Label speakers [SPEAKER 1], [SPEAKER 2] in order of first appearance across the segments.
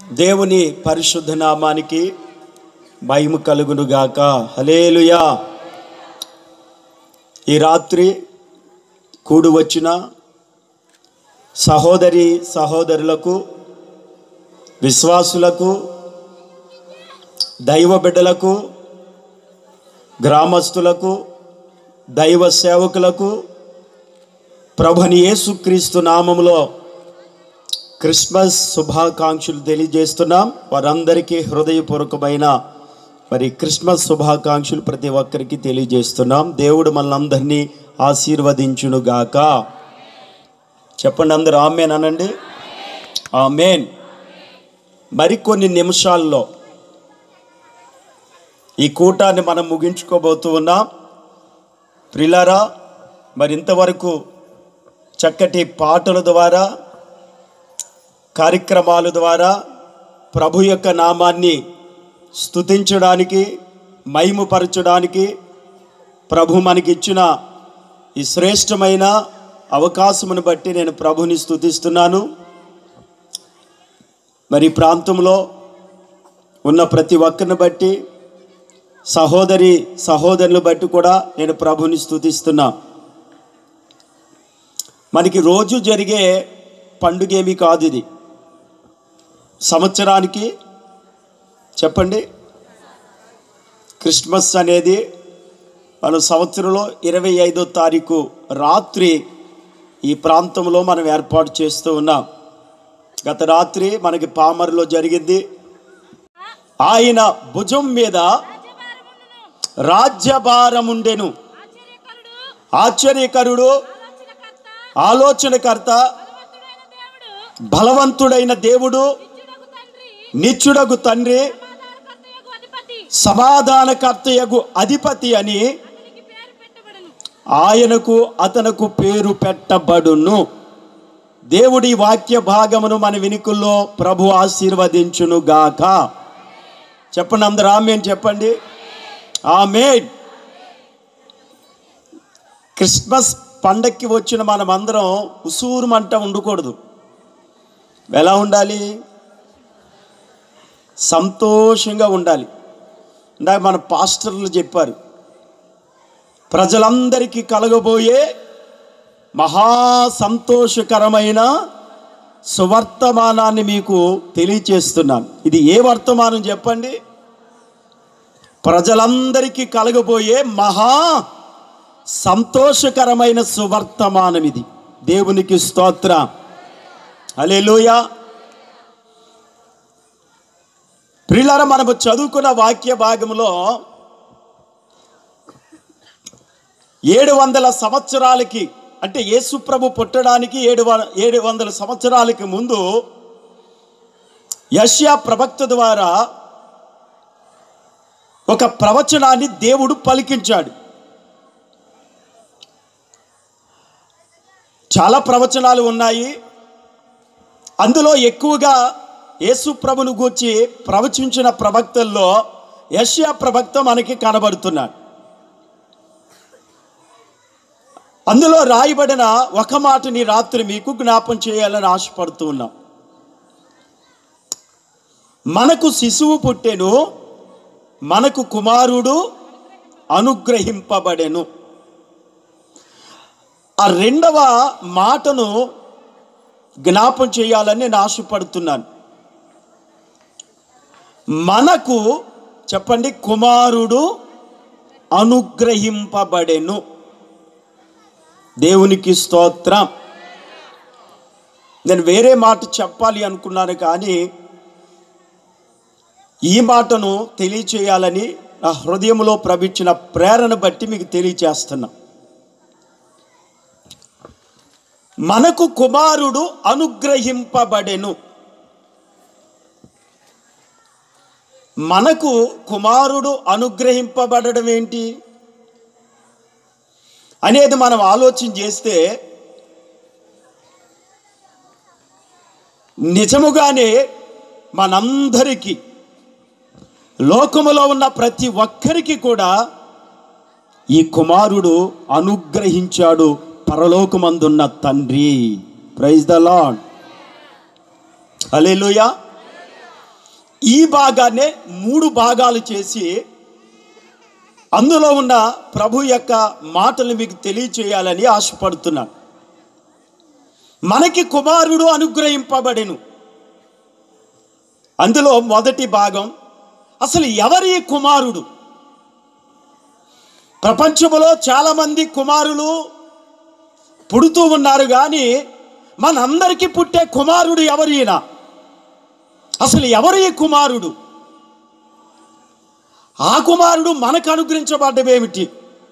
[SPEAKER 1] దేవుని పరిశుద్ధ నామానికి మహిమ కలుగునుగాక హలేలుయా ఈ రాత్రి కూడి వచ్చిన సహోదరి సహోదరులకు విశ్వాసులకు దైవ బిడ్డలకు గ్రామస్తులకు దైవ సేవకులకు ప్రభుని యేసుక్రీస్తు నామములో క్రిస్మస్ శుభాకాంక్షలు తెలియజేస్తున్నాం వారందరికీ హృదయపూర్వకమైన మరి క్రిస్మస్ శుభాకాంక్షలు ప్రతి ఒక్కరికి తెలియజేస్తున్నాం దేవుడు మనందరినీ ఆశీర్వదించునుగాక చెప్పండి అందరూ ఆమెన్ అనండి ఆమెన్ మరికొన్ని నిమిషాల్లో ఈ కూటాన్ని మనం ముగించుకోబోతూ ఉన్నాం ప్రిలారా మరి ఇంతవరకు చక్కటి పాటల ద్వారా కార్యక్రమాల ద్వారా ప్రభు యొక్క నామాన్ని స్తుతించడానికి మహిమపరచడానికి ప్రభు మనకిచ్చిన ఈ శ్రేష్టమైన అవకాశమును బట్టి నేను ప్రభుని స్తుతిస్తున్నాను మరి ఈ ప్రాంతంలో ఉన్న ప్రతి ఒక్కరిని బట్టి సహోదరి సహోదరులు బట్టి కూడా నేను ప్రభుని స్తుతిస్తున్నా మనకి రోజు జరిగే పండుగేమి కాదు ఇది సంవత్సరానికి చెప్పండి క్రిస్మస్ అనేది మన సంవత్సరంలో ఇరవై ఐదో తారీఖు రాత్రి ఈ ప్రాంతంలో మనం ఏర్పాటు చేస్తూ ఉన్నాం గత రాత్రి మనకి పామర్లో జరిగింది ఆయన భుజం మీద రాజ్యభారముండెను ఆశ్చర్యకరుడు ఆలోచనకర్త బలవంతుడైన దేవుడు నిత్యుడగు తండ్రి సమాధానకర్తయగు అధిపతి అని ఆయనకు అతనకు పేరు పెట్టబడును దేవుడి వాక్య భాగమును మన వినికుల్లో ప్రభు ఆశీర్వదించును గాక చెప్పండి అందరు ఆమెన్ చెప్పండి ఆమెన్ క్రిస్మస్ పండక్కి వచ్చిన మనం అందరం ఉసూరుమంట ఉండకూడదు ఎలా ఉండాలి సంతోషంగా ఉండాలి ఇందాక మన పాస్టర్లు చెప్పారు ప్రజలందరికీ కలగబోయే మహా సంతోషకరమైన సువర్తమానాన్ని మీకు తెలియచేస్తున్నాను ఇది ఏ వర్తమానం చెప్పండి ప్రజలందరికీ కలగబోయే మహా సంతోషకరమైన సువర్తమానం ఇది దేవునికి స్తోత్ర అలెలుయ ప్రియులారా మనము చదువుకున్న వాక్య భాగంలో ఏడు వందల సంవత్సరాలకి అంటే యేసు ప్రభు పుట్టడానికి ఏడు వ ఏడు వందల సంవత్సరాలకి ముందు యష్యా ప్రవక్త ద్వారా ఒక ప్రవచనాన్ని దేవుడు పలికించాడు చాలా ప్రవచనాలు ఉన్నాయి అందులో ఎక్కువగా యేసు ప్రభును గూర్చి ప్రవచించిన ప్రవక్తల్లో యష్యా ప్రవక్త మనకి కనబడుతున్నాడు అందులో రాయబడిన ఒక మాటని రాత్రి మీకు జ్ఞాపం చేయాలని ఆశపడుతూ ఉన్నాం మనకు శిశువు పుట్టెను మనకు కుమారుడు అనుగ్రహింపబడెను ఆ రెండవ మాటను జ్ఞాపం చేయాలని నేను ఆశపడుతున్నాను మనకు చెప్పండి కుమారుడు అనుగ్రహింపబడెను దేవునికి స్తోత్రం నేను వేరే మాట చెప్పాలి అనుకున్నాను కానీ ఈ మాటను తెలియచేయాలని నా హృదయంలో ప్రభించిన ప్రేరణ బట్టి మీకు తెలియచేస్తున్నా మనకు కుమారుడు అనుగ్రహింపబడెను మనకు కుమారుడు అనుగ్రహింపబడడం ఏంటి అనేది మనం ఆలోచన చేస్తే నిజముగానే మనందరికీ లోకములో ఉన్న ప్రతి ఒక్కరికి కూడా ఈ కుమారుడు అనుగ్రహించాడు పరలోకమందున్న తండ్రి ప్రైజ్ ద లాడ్ హల్లెలూయా ఈ భాగాన్నే మూడు భాగాలు చేసి అందులో ఉన్న ప్రభు యొక్క మాటలు మీకు తెలియచేయాలని ఆశపడుతున్నాను మనకి కుమారుడు అనుగ్రహింపబడెను అందులో మొదటి భాగం అసలు ఎవరి కుమారుడు ప్రపంచంలో చాలామంది కుమారులు పుడుతూ ఉన్నారు కానీ మనందరికీ పుట్టే కుమారుడు ఎవరు ఈయన అసలు ఎవరు ఈ కుమారుడు ఆ కుమారుడు మనకు అనుగ్రహించబడ్డమేమిటి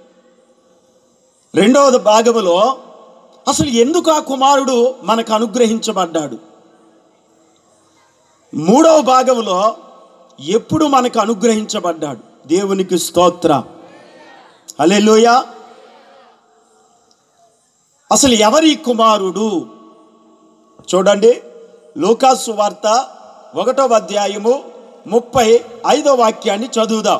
[SPEAKER 1] రెండవది భాగములో అసలు ఎందుకు ఆ కుమారుడు మనకు అనుగ్రహించబడ్డాడు మూడవ భాగంలో ఎప్పుడు మనకు అనుగ్రహించబడ్డాడు దేవునికి స్తోత్ర అలెలుయ అసలు ఎవరి కుమారుడు చూడండి లూకాసు వార్త ఒకటో అధ్యాయము ముప్పై ఐదో వాక్యాన్ని చదువుదాం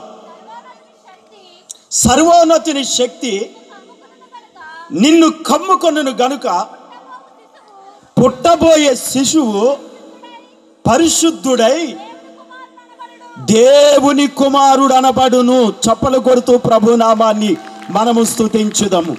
[SPEAKER 1] సర్వోన్నతిని శక్తి నిన్ను కమ్ముకొనను గనుక పుట్టబోయే శిశువు పరిశుద్ధుడై దేవుని కుమారుడు అనబడును చప్పలు కొడుతూ ప్రభునామాన్ని మనము స్తుతించుదాము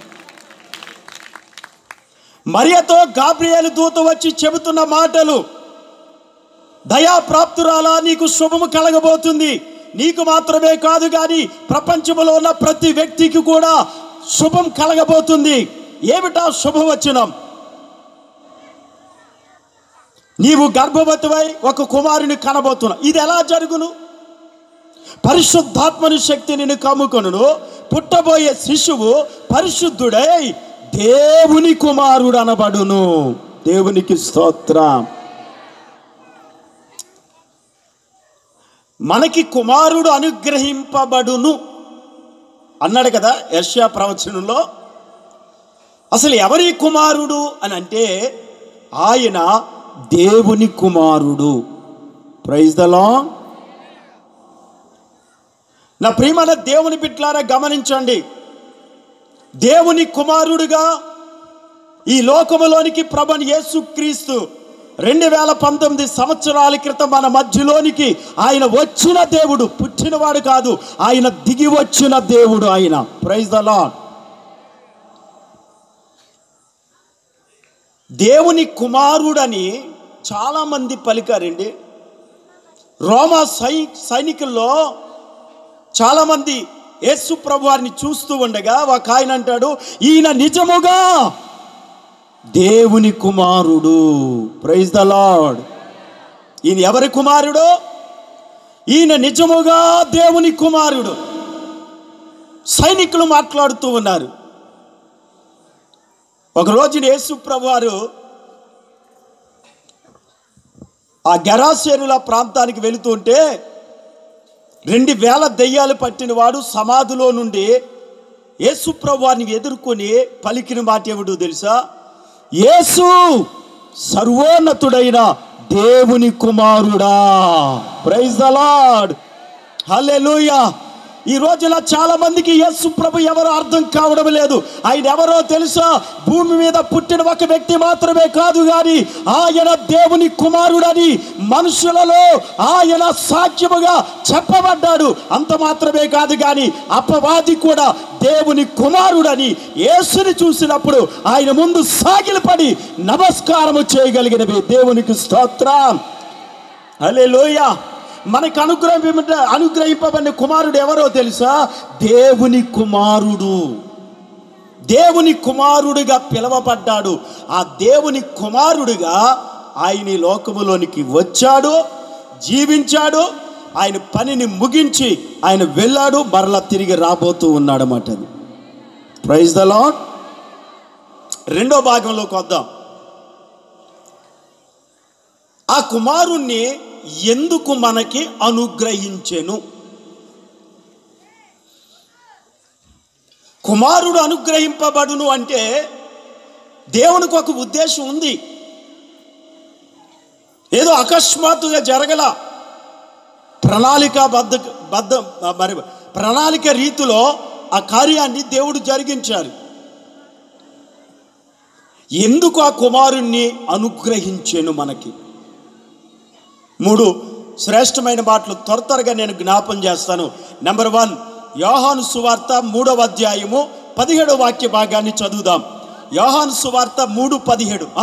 [SPEAKER 1] మరియతో గాబ్రియేలు దూత వచ్చి చెబుతున్న మాటలు దయాప్రాప్తురాలా నీకు శుభము కలగబోతుంది నీకు మాత్రమే కాదు కానీ ప్రపంచంలో ఉన్న ప్రతి వ్యక్తికి కూడా శుభం కలగబోతుంది ఏమిటా శుభవచనం నీవు గర్భవతివై ఒక కుమారుని కనబోతున్నావు ఇది ఎలా జరుగును పరిశుద్ధాత్మని శక్తి నిన్ను కమ్ముకొనును పుట్టబోయే శిశువు పరిశుద్ధుడై దేవుని కుమారుడు అనబడును దేవునికి స్తోత్రం మనకి కుమారుడు అనుగ్రహింపబడును అన్నాడు కదా యశ్యా ప్రవచనంలో అసలు ఎవరి కుమారుడు అని అంటే ఆయన దేవుని కుమారుడు ప్రైజ్ ద లాంగ్ నా ప్రియమైన దేవుని బిడ్లారా గమనించండి దేవుని కుమారుడుగా ఈ లోకములోనికి ప్రభని యేసుక్రీస్తు రెండు వేల పంతొమ్మిది సంవత్సరాల క్రితం మన మధ్యలోనికి ఆయన వచ్చిన దేవుడు పుట్టినవాడు కాదు ఆయన దిగి వచ్చిన దేవుడు ఆయన ప్రైజ్ ద లాడ్ దేవుని కుమారుడని చాలామంది పలికారండి రోమా సై సైనికుల్లో చాలామంది యేసు ప్రభు వారిని చూస్తూ ఉండగా ఒక ఆయన అంటాడు ఈయన నిజముగా దేవుని కుమారుడు ప్రైజ్ ద లార్డ్ ఈయన ఎవరి కుమారుడు ఈయన నిజముగా దేవుని కుమారుడు సైనికులు మాట్లాడుతూ ఉన్నారు ఒక రోజున యేసు ప్రభు వారు ఆ గెరాసేనుల ప్రాంతానికి వెళుతుంటే రెండు వేల దెయ్యాలు పట్టినవాడు సమాధిలో నుండి యేసు ప్రభు వారిని ఎదుర్కొని పలికిన మాట ఏమిటో తెలుసా యేసు సర్వోన్నతుడైన దేవుని కుమారుడా ప్రైజ్ ద లార్డ్ హల్లెలూయా ఈ రోజున చాలా మందికి యేసు ప్రభు ఎవరో అర్థం కావడం లేదు ఆయన ఎవరో తెలుసా భూమి మీద పుట్టిన ఒక వ్యక్తి మాత్రమే కాదు కానీ ఆయన దేవుని కుమారుడని మనుషులలో ఆయన సాక్ష్యముగా చెప్పబడ్డాడు అంత మాత్రమే కాదు కానీ అపవాది కూడా దేవుని కుమారుడని యేసుని చూసినప్పుడు ఆయన ముందు సాగిలపడి నమస్కారము చేయగలిగినవి దేవునికి స్తోత్రం హల్లెలూయా మనకు అనుగ్రహం అనుగ్రహింపబడిన కుమారుడు ఎవరో తెలుసా దేవుని కుమారుడు దేవుని కుమారుడిగా పిలవబడ్డాడు ఆ దేవుని కుమారుడిగా ఆయన ఈ లోకములోనికి వచ్చాడు జీవించాడు ఆయన పనిని ముగించి ఆయన వెళ్ళాడు మరలా తిరిగి రాబోతూ ఉన్నాడు అన్నమాట అది ప్రైజ్ ద లాడ్ రెండో భాగంలోకి వద్దాం ఆ కుమారుణ్ణి ఎందుకు మనకి అనుగ్రహించెను కుమారుడు అనుగ్రహింపబడును అంటే దేవునికి ఒక ఉద్దేశం ఉంది ఏదో అకస్మాత్తుగా జరగల ప్రణాళిక బద్ద బద్ద మరి ప్రణాళిక రీతిలో ఆ కార్యాన్ని దేవుడు జరిగించారు ఎందుకు ఆ కుమారుణ్ణి అనుగ్రహించెను మనకి మూడు శ్రేష్టమైన మాటలు త్వర త్వరగా నేను జ్ఞాపం చేస్తాను నెంబర్ వన్ యోహాను సువార్త మూడవ అధ్యాయము పదిహేడవ వాక్య భాగాన్ని చదువుదాం యోహాను సువార్త మూడు పదిహేడు ఆ.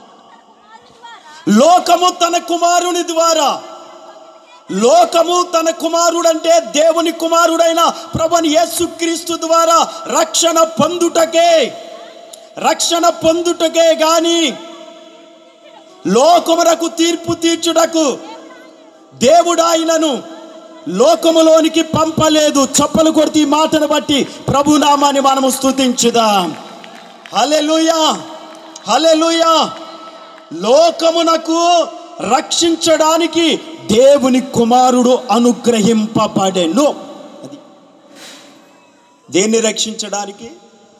[SPEAKER 1] లోకము తన కుమారుని ద్వారా లోకము తన కుమారుడంటే దేవుని కుమారుడైన ప్రభుని యేసుక్రీస్తు ద్వారా రక్షణ పొందుటకే రక్షణ పొందుటకే గాని లోకమునకు తీర్పు తీర్చుటకు దేవుడు ఆయనను లోకములోనికి పంపలేదు చప్పలు కొడితే ఈ మాటను బట్టి ప్రభునామాన్ని మనము స్తుతించుదాం హలెలుయా హలెలుయా లోకమునకు రక్షించడానికి దేవుని కుమారుడు అనుగ్రహింపబడెను అది దేన్ని రక్షించడానికి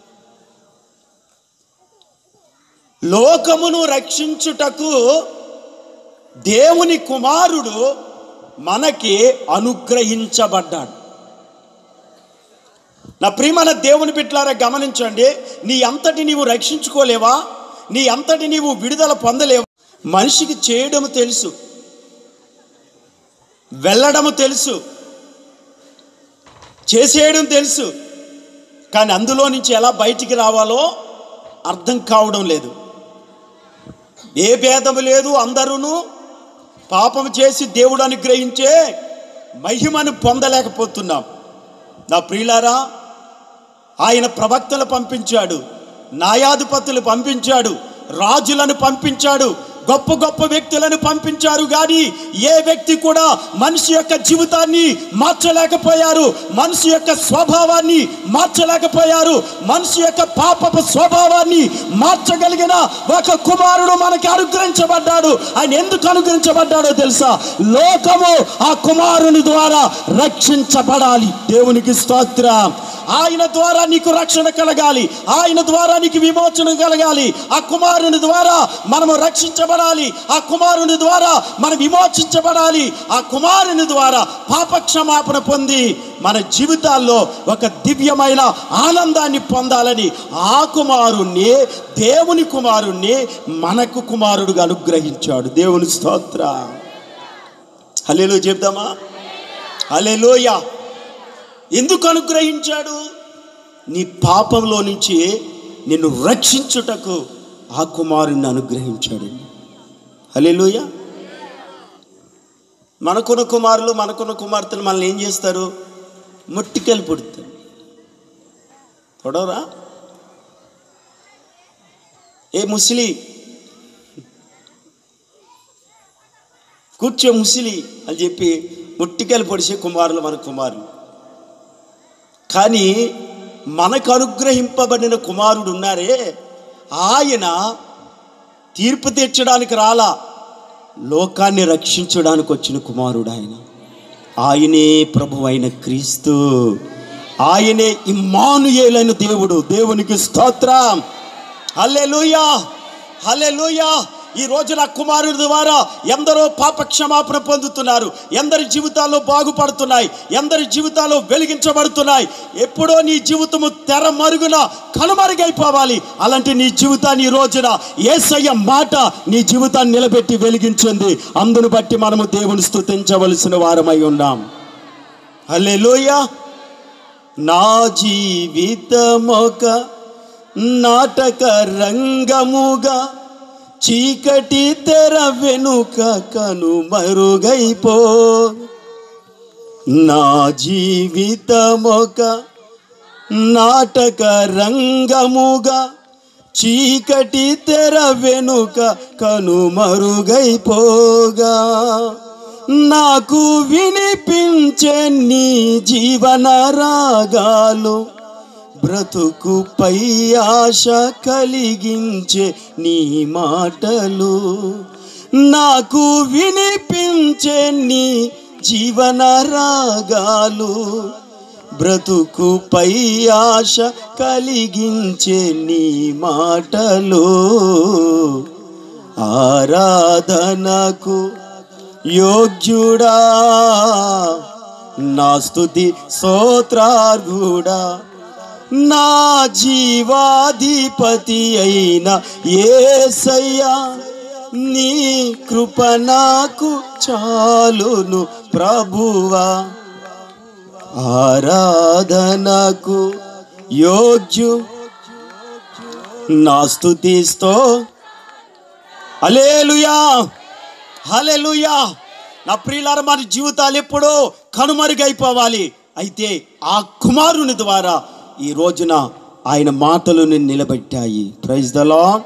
[SPEAKER 1] లోకమును రక్షించుటకు దేవుని కుమారుడు మనకి అనుగ్రహించబడ్డాడు నా ప్రియమైన దేవుని బిడ్డలారా గమనించండి నీ అంతటి నీవు రక్షించుకోలేవా నీ అంతటి నీవు విడుదల పొందలేవా మనిషికి చేయడం తెలుసు వెళ్ళడము తెలుసు చేసేయడం తెలుసు కానీ అందులో నుంచి ఎలా బయటికి రావాలో అర్థం కావడం లేదు ఏ భేదము లేదు అందరూను పాపం చేసి దేవుడు అనుగ్రహించే మహిమను పొందలేకపోతున్నాం నా ప్రియులారా ఆయన ప్రవక్తలు పంపించాడు న్యాయాధిపతులు పంపించాడు రాజులను పంపించాడు గొప్ప గొప్ప వ్యక్తులను పంపించారు కానీ ఏ వ్యక్తి కూడా మనిషి యొక్క జీవితాన్ని మార్చలేకపోయారు మనిషి యొక్క స్వభావాన్ని మార్చలేకపోయారు మనిషి యొక్క పాపపు స్వభావాన్ని మార్చగలిగిన ఒక కుమారుడు మనకి అనుగ్రహించబడ్డాడు ఆయన ఎందుకు అనుగ్రహించబడ్డాడో తెలుసా లోకము ఆ కుమారుని ద్వారా రక్షించబడాలి దేవునికి స్తోత్రం ఆయన ద్వారా నీకు రక్షణ కలగాలి ఆయన ద్వారా నీకు విమోచన కలగాలి ఆ కుమారుని ద్వారా మనము రక్షించబడాలి ఆ కుమారుని ద్వారా మనం విమోచించబడాలి ఆ కుమారుని ద్వారా పాపక్షమాపణ పొంది మన జీవితాల్లో ఒక దివ్యమైన ఆనందాన్ని పొందాలని ఆ కుమారుణ్ణి దేవుని కుమారుణ్ణి మనకు కుమారుడుగా అనుగ్రహించాడు దేవుని స్తోత్ర హలేలో చెప్దామా హలేలోయ ఎందుకు అనుగ్రహించాడు నీ పాపంలో నుంచి నిన్ను రక్షించుటకు ఆ కుమారుణ్ణి అనుగ్రహించాడు హలేలుయ మనకున్న కుమారులు మనకున్న కుమార్తెలు మనల్ని ఏం చేస్తారు ముట్టికెళ్ళి పుడతారు తొడవరా ఏ ముసిలి కూర్చో ముసిలి అని చెప్పి ముట్టికెళ్ళి పొడిచే కుమారులు మన కుమారులు కానీ మనకు అనుగ్రహింపబడిన కుమారుడు ఉన్నారే ఆయన తీర్పు తీర్చడానికి రాలా లోకాన్ని రక్షించడానికి వచ్చిన కుమారుడు ఆయన ఆయనే ప్రభు అయిన క్రీస్తు ఆయనే ఇమ్మానుయేలైన దేవుడు దేవునికి స్తోత్రం హల్లెలూయా హల్లెలూయా ఈ రోజున కుమారుడి ద్వారా ఎందరో పాప క్షమాపణ పొందుతున్నారు ఎందరి జీవితాల్లో బాగుపడుతున్నాయి ఎందరి జీవితాల్లో వెలిగించబడుతున్నాయి ఎప్పుడో నీ జీవితము తెర మరుగున కనుమరుగైపోవాలి అలాంటి నీ జీవితాన్ని ఈ రోజున ఏసయ్య మాట నీ జీవితాన్ని నిలబెట్టి వెలిగించింది అందును బట్టి మనము దేవుని స్తుతించవలసిన వారమై ఉన్నాం హల్లెలూయా నా జీవితమొక నాటక రంగముగా చీకటి తెర వెనుక కనుమరుగైపో నా జీవితమొక నాటక రంగముగా చీకటి తెర వెనుక కనుమరుగైపోగా నాకు వినిపించే నీ జీవన రాగాలు బ్రతుకుపై ఆశ కలిగించే నీ మాటలు నాకు వినిపించే నీ జీవన రాగాలు బ్రతుకుపై ఆశ కలిగించే నీ మాటలు ఆరాధనకు యోగ్యుడా నా స్తుతి స్తోత్రార్హుడా నా జీవాధిపతి అయిన ఏసయ్యా నీ కృప నాకు చాలును ప్రభువా ఆరాధనకు యోగ్యు నా స్థుతిస్తో హల్లెలూయా హల్లెలూయా నా ప్రియులార మన జీవితాలు ఎప్పుడో కనుమరుగైపోవాలి అయితే ఆ కుమారుని ద్వారా ఈ రోజున ఆయన మాటలను నిలబెట్టాయి ప్రైజ్ ద లార్డ్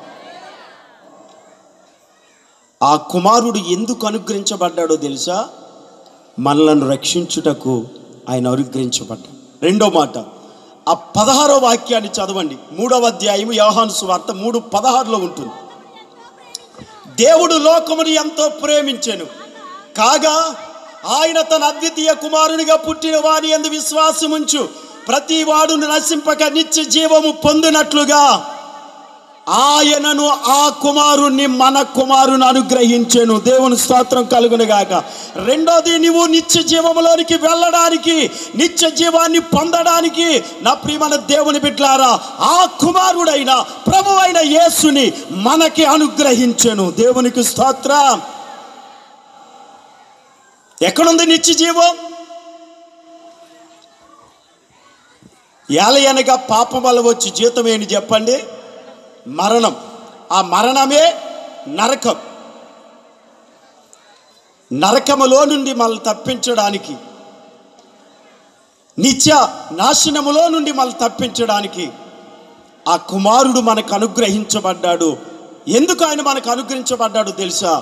[SPEAKER 1] ఆ కుమారుడు ఎందుకు అనుగ్రహించబడ్డాడో తెలుసా మనలను రక్షించుటకు ఆయన అనుగ్రహించబడ్డాడు రెండో మాట ఆ పదహారో వాక్యాన్ని చదవండి మూడవ అధ్యాయం యోహాను సువార్త మూడు పదహారులో ఉంటుంది దేవుడు లోకముని ఎంతో ప్రేమించెను కాగా ఆయన తన అద్వితీయ కుమారునిగా పుట్టిన వారి ఎందు విశ్వాసముంచు ప్రతి వాడును నశింపక నిత్య జీవము పొందినట్లుగా ఆయనను ఆ కుమారుణ్ణి మన కుమారుని అనుగ్రహించెను దేవుని స్తోత్రం కలుగును గాక రెండోది నువ్వు నిత్య జీవములోనికి వెళ్ళడానికి నిత్య జీవాన్ని పొందడానికి నా ప్రియమైన దేవుని బిడ్లారా ఆ కుమారుడైన ప్రభు అయిన యేసుని మనకి అనుగ్రహించెను దేవునికి స్తోత్రం ఎక్కడుంది నిత్య జీవం ఏలయనగా పాపం వల్ల వచ్చి జీతం ఏంటి చెప్పండి మరణం ఆ మరణమే నరకం నరకములో నుండి మనల్ని తప్పించడానికి నిత్య నాశనములో నుండి మనల్ని తప్పించడానికి ఆ కుమారుడు మనకు అనుగ్రహించబడ్డాడు ఎందుకు ఆయన మనకు అనుగ్రహించబడ్డాడు తెలుసా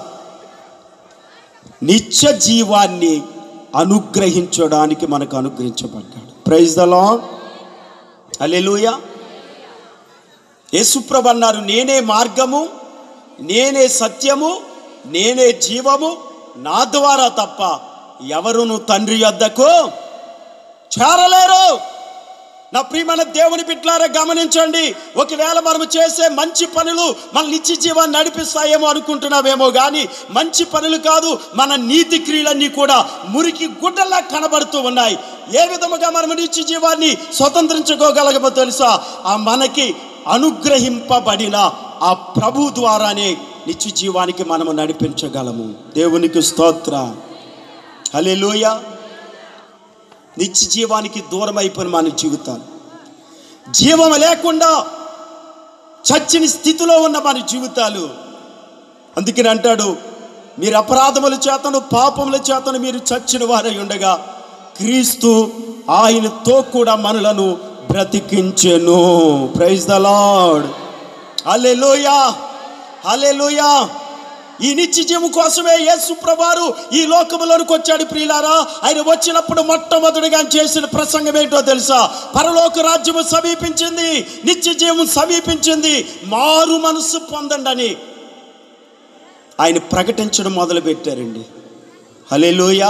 [SPEAKER 1] నిత్య జీవాన్ని అనుగ్రహించడానికి మనకు అనుగ్రహించబడ్డాడు ప్రైజ్ ద లాడ్ హల్లెలూయా యేసుప్రభు అన్నారు నేనే మార్గము నేనే సత్యము నేనే జీవము నా ద్వారా తప్ప ఎవరును తండ్రి వద్దకు చేరలేరు నా ప్రియమైన దేవుని బిడ్డలారా గమనించండి ఒకవేళ మనము చేసే మంచి పనులు మన నిత్య జీవాన్ని నడిపిస్తాయేమో అనుకుంటున్నామేమో కానీ మంచి పనులు కాదు మన నీతి క్రియలన్నీ కూడా మురికి గుడ్డలా కనబడుతూ ఉన్నాయి ఏ విధముగా మనము నిత్య జీవాన్ని స్వతంత్రించుకోగలగమో తెలుసా ఆ మనకి అనుగ్రహింపబడిన ఆ ప్రభు ద్వారానే నిత్య జీవానికి మనము నడిపించగలము దేవునికి స్తోత్ర హల్లెలూయా నిత్య జీవానికి దూరం అయిపోయిన మన జీవితాలు జీవం లేకుండా చచ్చిన స్థితిలో ఉన్న మన జీవితాలు అందుకని అంటాడు మీరు అపరాధముల చేతను పాపముల చేతను మీరు చచ్చిన వారై ఉండగా క్రీస్తు ఆయనతో కూడా మనలను బ్రతికించెను ప్రైజ్ ద లార్డ్ హల్లెలూయా హల్లెలూయా ఈ నిత్య జీవం కోసమే యేసు ప్రభువారు ఈ లోకములోనికి వచ్చాడు ప్రియులారా ఆయన వచ్చినప్పుడు మొట్టమొదటిగా ఆయన చేసిన ప్రసంగం ఏంటో తెలుసా పరలోక రాజ్యము సమీపించింది నిత్య జీవం సమీపించింది మారు మనసు పొందండి అని ఆయన ప్రకటించడం మొదలు పెట్టారండి హలెలూయ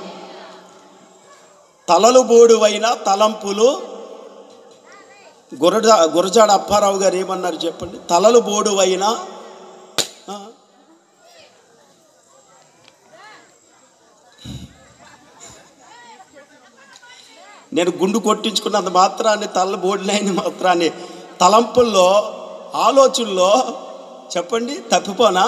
[SPEAKER 1] తలలు బోడువైన తలంపులు గురజ గురజాడ అప్పారావు గారు ఏమన్నారు చెప్పండి తలలు బోడువైన ఆ, నేను గుండు కొట్టించుకున్నంత మాత్రాన్ని తల బోడిలైన మాత్రాన్ని తలంపుల్లో ఆలోచనలో చెప్పండి తప్పిపోనా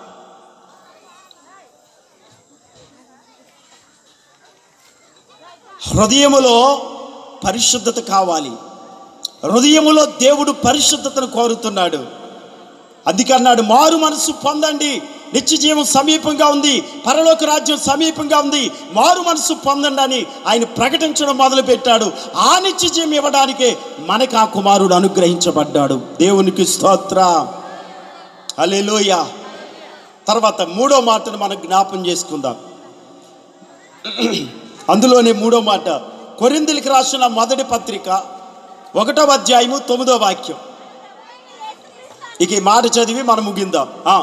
[SPEAKER 1] హృదయములో పరిశుద్ధత కావాలి హృదయములో దేవుడు పరిశుద్ధతను కోరుతున్నాడు అందుకన్నాడు మారు మనసు పొందండి నిత్య జీవం సమీపంగా ఉంది పరలోక రాజ్యం సమీపంగా ఉంది మారు మనసు పొందండి అని ఆయన ప్రకటించడం మొదలుపెట్టాడు ఆ నిత్య జీవం ఇవ్వడానికే మనకు ఆ కుమారుడు అనుగ్రహించబడ్డాడు దేవునికి స్తోత్ర హల్లెలూయా తర్వాత మూడో మాటను మనం జ్ఞాపం చేసుకుందాం అందులోనే మూడో మాట కొరిందులకి రాసిన మొదటి పత్రిక ఒకటో అధ్యాయము తొమ్మిదో వాక్యం ఇక ఈ మాట చదివి మనం ముగిందాం ఆ.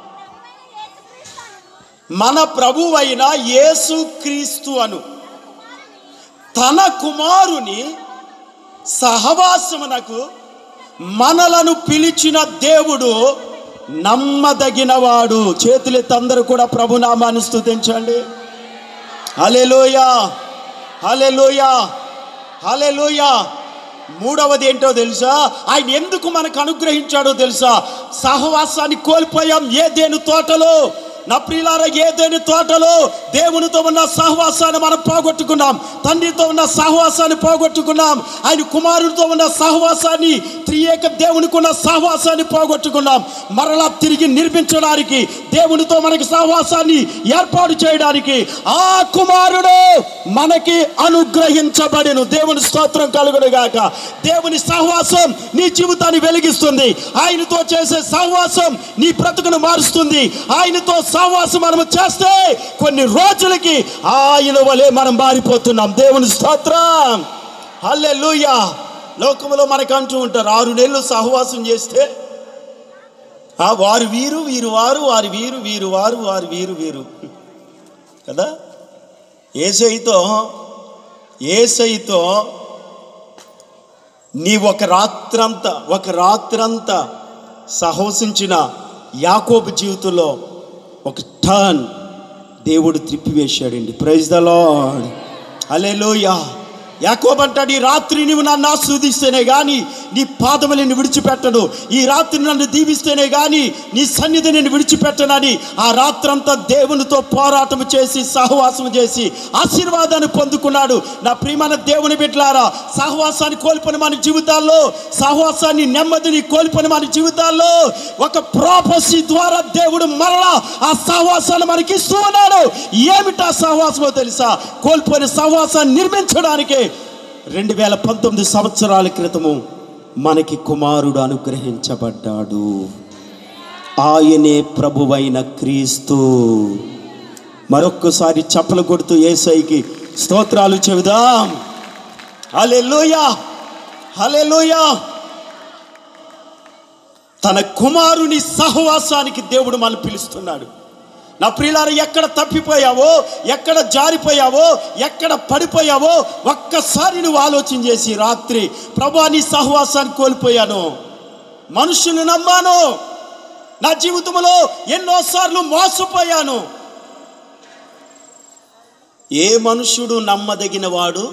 [SPEAKER 1] మన ప్రభువైన యేసు క్రీస్తు అను తన కుమారుని సహవాసమునకు మనలను పిలిచిన దేవుడు నమ్మదగినవాడు చేతులెత్తి అందరూ కూడా ప్రభునామాన్ని స్తుతించండి హలెలోయా హలెలోయా హలెలోయా మూడవది ఏంటో తెలుసా ఆయన ఎందుకు మనకు అనుగ్రహించాడో తెలుసా సహవాసాన్ని కోల్పోయాం ఏదేను తోటలో నా ప్రియులార ఏదేని తోటలో దేవునితో ఉన్న సహవాసాన్ని మనం పోగొట్టుకున్నాం తండ్రితో ఉన్న సహవాసాన్ని పోగొట్టుకున్నాం ఆయన కుమారుడితో ఉన్న సహవాసాన్ని త్రియేక దేవునికి ఉన్న సహవాసాన్ని పోగొట్టుకున్నాం మరలా తిరిగి నిర్మించడానికి దేవునితో మనకి సహవాసాన్ని ఏర్పాటు చేయడానికి ఆ కుమారుడు మనకి అనుగ్రహించబడిను దేవుని స్తోత్రం కలుగును గాక దేవుని సహవాసం నీ జీవితాన్ని వెలిగిస్తుంది ఆయనతో చేసే సహవాసం నీ బ్రతుకును మారుస్తుంది ఆయనతో సహవాసం మనము చేస్తే కొన్ని రోజులకి ఆయన వలె మనం మారిపోతున్నాం దేవుని స్తోత్రం హల్లెలూయా లోకంలో మనకు అంటూ ఉంటారు ఆరు నెలలు సహవాసం చేస్తే ఆ వారు వీరు వీరు వారు వారి వీరు వీరు వారు వారి వీరు వీరు కదా ఏసైతో ఏసైతో నీ ఒక రాత్రంతా ఒక రాత్రంతా సహవసించిన యాకోబు జీవితంలో ఒక టర్న్ దేవుడు త్రిప్పివేశాడండి ప్రైజ్ ద లాడ్ హల్లెలూయా యాకోబు అంటాడు ఈ రాత్రి నువ్వు నన్ను ఆస్వాదిస్తేనే కానీ నీ పాదములు నిన్ను విడిచిపెట్టను ఈ రాత్రి నన్ను దీవిస్తేనే కానీ నీ సన్నిధి నేను విడిచిపెట్టనని ఆ రాత్రంతా దేవునితో పోరాటం చేసి సహవాసం చేసి ఆశీర్వాదాన్ని పొందుకున్నాడు నా ప్రియమైన దేవుని బిడ్డలారా సహవాసాన్ని కోల్పోయిన మన జీవితాల్లో సహవాసాన్ని నెమ్మదిని కోల్పోయిన మన జీవితాల్లో ఒక ప్రాపసీ ద్వారా దేవుడు మరలా ఆ సహవాసాన్ని మనకి ఇస్తూ ఉన్నాడు ఏమిటా సహవాసమో తెలుసా కోల్పోయిన సహవాసాన్ని నిర్మించడానికి రెండు వేల పంతొమ్మిది సంవత్సరాల క్రితము మనకి కుమారుడు అనుగ్రహించబడ్డాడు ఆయనే ప్రభువైన క్రీస్తు మరొక్కసారి చప్పలు కొడుతూ ఏసైకి స్తోత్రాలు చెబుదాం హల్లెలూయా హల్లెలూయా తన కుమారుని సహవాసానికి దేవుడు మనం పిలుస్తున్నాడు నా ప్రియులారు ఎక్కడ తప్పిపోయావో ఎక్కడ జారిపోయావో ఎక్కడ పడిపోయావో ఒక్కసారి నువ్వు ఆలోచన చేసి రాత్రి ప్రభా నీ సహవాసాన్ని కోల్పోయాను మనుషులు నమ్మాను నా జీవితంలో ఎన్నోసార్లు మోసపోయాను ఏ మనుషుడు నమ్మదగిన వాడు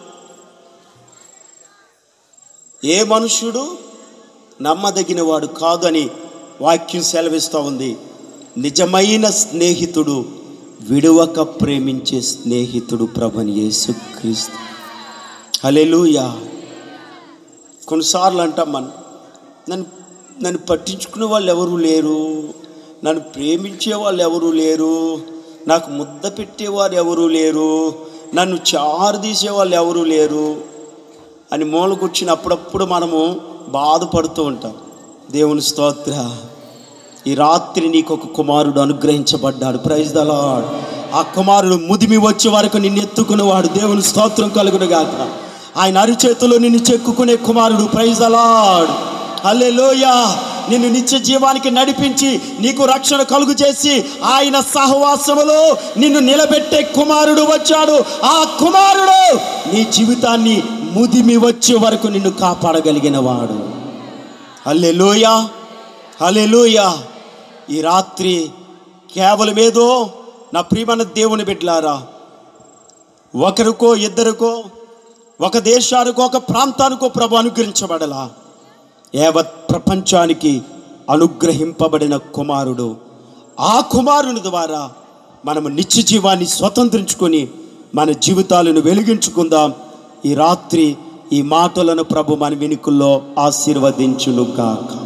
[SPEAKER 1] ఏ మనుషుడు నమ్మదగిన వాడు కాదని వాక్యం సెలవిస్తూ ఉంది నిజమైన స్నేహితుడు విడువక ప్రేమించే స్నేహితుడు ప్రభుని యేసుక్రీస్తు హల్లెలూయా కొన్నిసార్లు అంటాం మనం నన్ను నన్ను పట్టించుకునే వాళ్ళు ఎవరు లేరు నన్ను ప్రేమించే వాళ్ళు ఎవరు లేరు నాకు ముద్ద పెట్టేవారు ఎవరు లేరు నన్ను చారు తీసే వాళ్ళు ఎవరు లేరు అని మూలకొచ్చిన అప్పుడప్పుడు మనము బాధపడుతూ ఉంటాం దేవుని స్తోత్ర ఈ రాత్రి నీకు ఒక కుమారుడు అనుగ్రహించబడ్డాడు ప్రైజ్ ద లార్డ్ ఆ కుమారుడు ముదిమి వచ్చే వరకు నిన్ను ఎత్తుకునేవాడు దేవుని స్తోత్రం కలుగును గాక ఆయన అరిచేతిలో నిన్ను చెక్కుకునే కుమారుడు ప్రైజ్ ద లార్డ్ హల్లెలూయా నిన్ను నిత్య జీవానికి నడిపించి నీకు రక్షణ కలుగు చేసి ఆయన సహవాసములో నిన్ను నిలబెట్టే కుమారుడు వచ్చాడు ఆ కుమారుడు నీ జీవితాన్ని ముదిమి వచ్చే వరకు నిన్ను కాపాడగలిగిన వాడు హల్లెలూయా హల్లెలూయా ఈ రాత్రి కేవలం ఏదో నా ప్రియమైన దేవుని బిడ్డలారా ఒకరికో ఇద్దరికో ఒక దేశానికో ఒక ప్రాంతానికో ప్రభు అనుగ్రహించబడలా యావత్ ప్రపంచానికి అనుగ్రహింపబడిన కుమారుడు ఆ కుమారుని ద్వారా మనము నిత్య జీవాన్ని స్వతంత్రించుకొని మన జీవితాలను వెలిగించుకుందాం ఈ రాత్రి ఈ మాటలను ప్రభు మన వెనుకల్లో ఆశీర్వదించును గాక